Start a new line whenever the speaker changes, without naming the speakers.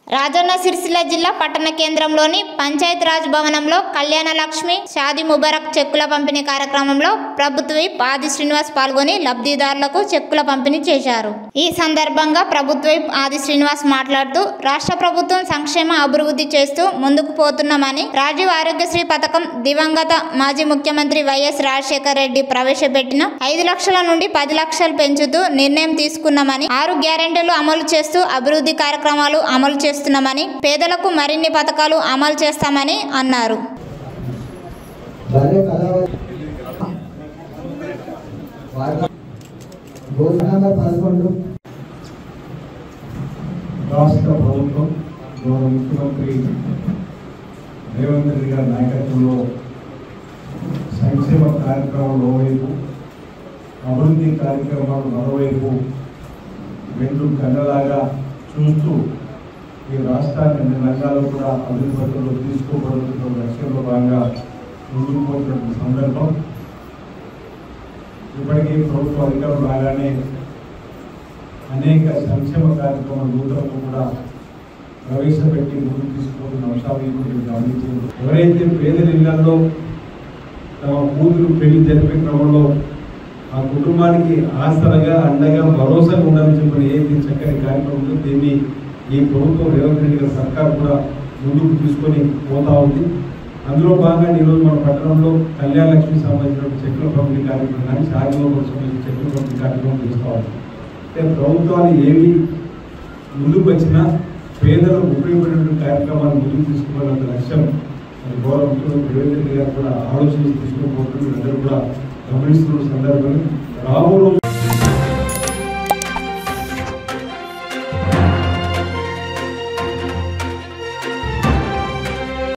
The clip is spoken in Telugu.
రాజన్న సిరిసిల్ల జిల్లా పట్టణ కేంద్రంలోని పంచాయత్ రాజ్ భవనంలో కళ్యాణ లక్ష్మి షాది ముబారక్ చెక్కుల పంపిణీ కార్యక్రమంలో ప్రభుత్వ విప్ ఆది శ్రీనివాస్ పాల్గొని లబ్ధిదారులకు చెక్కుల పంపిణీ చేశారు ఈ సందర్భంగా ప్రభుత్వ విప్ ఆది శ్రీనివాస్ మాట్లాడుతూ రాష్ట్ర ప్రభుత్వం సంక్షేమ అభివృద్ధి చేస్తూ ముందుకు పోతున్నామని రాజీవ్ ఆరోగ్యశ్రీ పథకం దివంగత మాజీ ముఖ్యమంత్రి వైఎస్ రాజశేఖర రెడ్డి ప్రవేశపెట్టిన ఐదు లక్షల నుండి పది లక్షలు పెంచుతూ నిర్ణయం తీసుకున్నామని ఆరు గ్యారెంటీలు అమలు చేస్తూ అభివృద్ధి కార్యక్రమాలు అమలు చేస్తున్నామని పేదలకు మరిన్ని పథకాలు అమలు చేస్తామని అన్నారు
భార్య కళావతి వార్త రోజు నెంబర్ పదకొండు
రాష్ట్ర ప్రభుత్వం గౌరవ ముఖ్యమంత్రి రేవంత్ రెడ్డి గారి నాయకత్వంలో సంక్షేమ కార్యక్రమాలు ఓవైపు అభివృద్ధి కార్యక్రమాలు మరోవైపు రెండు కళ్ళలాగా చూస్తూ ఈ రాష్ట్రాన్ని అన్ని రంగాల్లో కూడా అభివృద్ధి పథకంలో తీసుకోబడుతున్న లక్ష్యంలో భాగంగా ముందుకు పోతున్న సందర్భం ఇప్పటికీ ప్రభుత్వ అధికారులు రాగానే అనేక సంక్షేమ కార్యక్రమాలు నూతనంగా కూడా ప్రవేశపెట్టి ముందుకు తీసుకుపోతున్న అంశాలు ఇప్పుడు మీరు గమనించారు ఎవరైతే పేదల ఇళ్లలో తమ కూతురు పెళ్లి జరిపే క్రమంలో ఆ కుటుంబానికి ఆసరగా అండగా భరోసాగా ఉండాలని చెప్పిన ఏది చక్కని కార్యక్రమం ఉందో దీన్ని ఈ ప్రభుత్వం రేవంత్ రెడ్డి గారి సర్కార్ కూడా ముందుకు తీసుకొని పోతా ఉంది అందులో భాగంగా ఈరోజు మన పట్టణంలో కళ్యాణ లక్ష్మి సంబంధించిన చెక్కుల పంపిణీ కార్యక్రమం కానీ శాఖలో సంబంధించిన చెక్కుల పంపిణీ కార్యక్రమం చేస్తూ ఉంది అంటే ప్రభుత్వాలు ఏవి ముందుకు వచ్చినా పేదలకు ఉపయోగపడేటువంటి కార్యక్రమాలు ముందుకు తీసుకోవాలన్న లక్ష్యం మరి గౌరవ ముఖ్యమంత్రి రేవంత్ రెడ్డి గారు కూడా ఆలోచించి తీసుకుని పోతున్నారు అందరూ కూడా గమనిస్తున్న సందర్భంలో రాబో రోజు